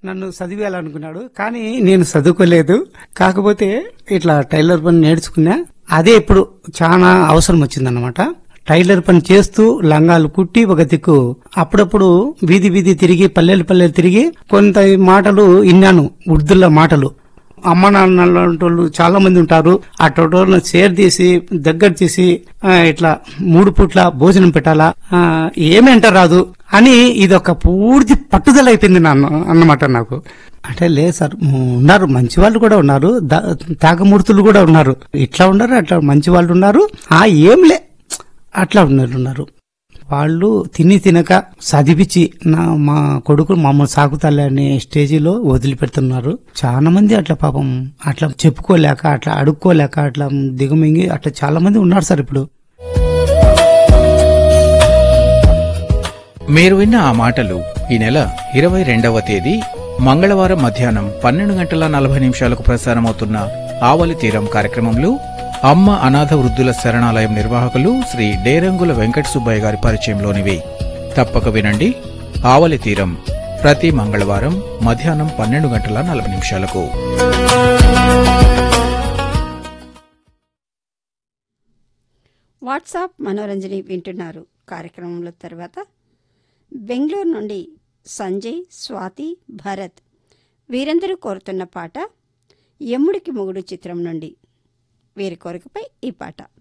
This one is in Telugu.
నన్ను చదివేయాలనుకున్నాడు కానీ నేను చదువుకోలేదు కాకపోతే ఇట్లా టైలర్ పని నేర్చుకున్నా అదే ఇప్పుడు చాలా అవసరం వచ్చిందన్నమాట టైలర్ పని చేస్తూ లంగాలు కుట్టి ఒక దిక్కు అప్పుడప్పుడు వీధి వీధి తిరిగి పల్లెలు పల్లెలు తిరిగి కొంత మాటలు విన్నాను ఉర్దుల మాటలు అమ్మ నాన్న వాళ్ళు చాలా మంది ఉంటారు ఆ టోటోలను షేర్ తీసి దగ్గర తీసి ఆ, ఇట్లా మూడు పూట్ల భోజనం పెట్టాలా ఆ, ఏమీ అంట రాదు అని ఇదొక పూర్తి పట్టుదల అయిపోయింది నాన్న అన్నమాట నాకు అంటే లేదు సార్ ఉన్నారు మంచి వాళ్ళు కూడా ఉన్నారు దా- తాగమూర్తులు కూడా ఉన్నారు ఇట్లా ఉన్నారు అట్లా మంచి వాళ్ళు ఉన్నారు ఆ ఏం లే అట్లా ఉన్నారు ఉన్నారు వాళ్ళు తిని తినక చదివించి నా మా కొడుకు మమ్మల్ని సాకుతాలే అనే స్టేజిలో వదిలిపెడుతున్నారు చాలా మంది అట్లా పాపం అట్లా చెప్పుకోలేక అట్లా అడుక్కోలేక అట్లా దిగమింగి అట్లా చాలా మంది ఉన్నారు సార్ ఇప్పుడు మీరు విన్న ఆ మాటలు ఈ నెల ఇరవై రెండవ తేదీ మంగళవారం మధ్యాహ్నం పన్నెండు గంటల నలభై నిమిషాలకు ప్రసారమవుతున్న ఆవలి తీరం కార్యక్రమంలో అమ్మ అనాథ వృద్ధుల శరణాలయం నిర్వాహకులు శ్రీ డేరంగుల వెంకట సుబ్బయ్య గారి పరిచయంలోనివి తప్పక వినండి ఆవలి తీరం ప్రతి మంగళవారం మధ్యాహ్నం పన్నెండు గంటల నలభై నిమిషాలకు వాట్సాప్ మనోరంజని వింటున్నారు కార్యక్రమంలో తర్వాత బెంగళూరు నుండి సంజయ్ స్వాతి భరత్ వీరందరూ కోరుతున్న పాట యముడికి మొగుడు చిత్రం నుండి వీరి కోరికపై ఈ పాట